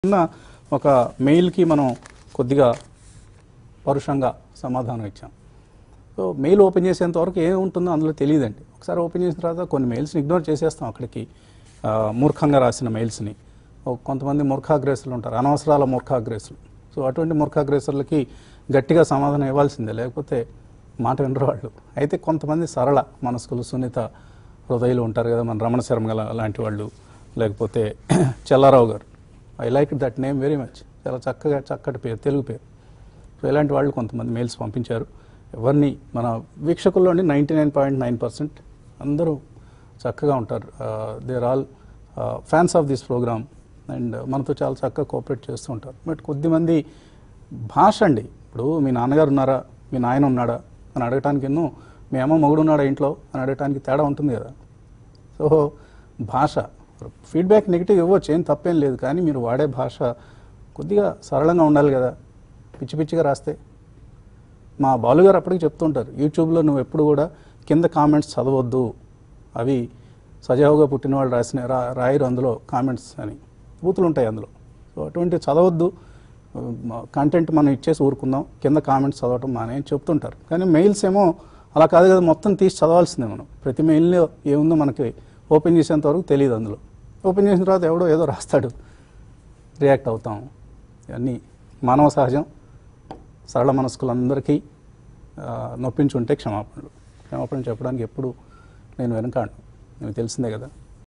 చిన్న ఒక మెయిల్కి మనం కొద్దిగా పరుషంగా సమాధానం ఇచ్చాం సో మెయిల్ ఓపెన్ చేసేంత వరకు ఏముంటుందో అందులో తెలియదండి ఒకసారి ఓపెన్ చేసిన తర్వాత కొన్ని మెయిల్స్ని ఇగ్నోర్ చేసేస్తాం అక్కడికి ఆ, మూర్ఖంగా రాసిన మెయిల్స్ని ఓ కొంతమంది మూర్ఖాగ్రేసులు ఉంటారు అనవసరాల మూర్ఖాగ్రేసులు సో అటువంటి మూర్ఖాగ్రేసులకి గట్టిగా సమాధానం ఇవ్వాల్సిందే లేకపోతే మాట వినరు వాళ్ళు అయితే కొంతమంది సరళ మనస్కులు సున్నిత హృదయాలు ఉంటారు కదా మన రమణ శర్మ గల లాంటి వాళ్ళు లేకపోతే చెల్లారావు గారు I like that name very much చాలా చక్కగా చక్కటి పేరు తెలుగు పేరు సో ఇలాంటి వాళ్ళు కొంతమంది మెయిల్స్ పంపించారు ఎవరిని మన వీక్షకుల్లోని ninety nine point nine percent అందరూ చక్కగా ఉంటారు there all fans of this programme and మనతో చాలా చక్కగా కోఆపరేట్ చేస్తూ ఉంటారు బట్ కొద్దిమంది భాష అండి ఇప్పుడు మీ నాన్నగారు ఉన్నారా మీ నాయన ఉన్నాడా అని అడగటానికి ఎన్నో మీ అమ్మ మొగుడు ఉన్నాడా ఇంట్లో అని అడగటానికి తేడా ఉంటుంది కదా సో భాష ఫీడ్బ్యాక్ నెగిటివ్ ఇవ్వచ్చు ఏం తప్పేం లేదు కానీ మీరు వాడే భాష కొద్దిగా సరళంగా ఉండాలి కదా పిచ్చి పిచ్చిగా రాస్తే మా బాలుగారు అప్పటికి చెప్తుంటారు యూట్యూబ్లో నువ్వు ఎప్పుడు కూడా కింద కామెంట్స్ చదవద్దు అవి సజావుగా పుట్టిన వాళ్ళు రాసిన రా రాయరు అందులో కామెంట్స్ అని బూతులు ఉంటాయి అందులో సో అటువంటి చదవద్దు కంటెంట్ మనం ఇచ్చేసి ఊరుకుందాం కింద కామెంట్స్ చదవటం మానే అని చెప్తుంటారు కానీ మెయిల్స్ ఏమో అలా కాదు కదా మొత్తం తీసి చదవాల్సిందే మనం ప్రతి మెయిల్లో ఏముందో మనకి ఓపెన్ చేసేంత వరకు తెలియదు అందులో ఓపెన్ చేసిన తర్వాత ఎవడో ఏదో రాస్తాడు రియాక్ట్ అవుతాం ఇవన్నీ మానవ సహజం సరళ మనస్కులందరికీ ఆ, నొప్పించుంటే క్షమాపణలు క్షమాపణ చెప్పడానికి ఎప్పుడు నేను వెనకాడు మీకు తెలిసిందే కదా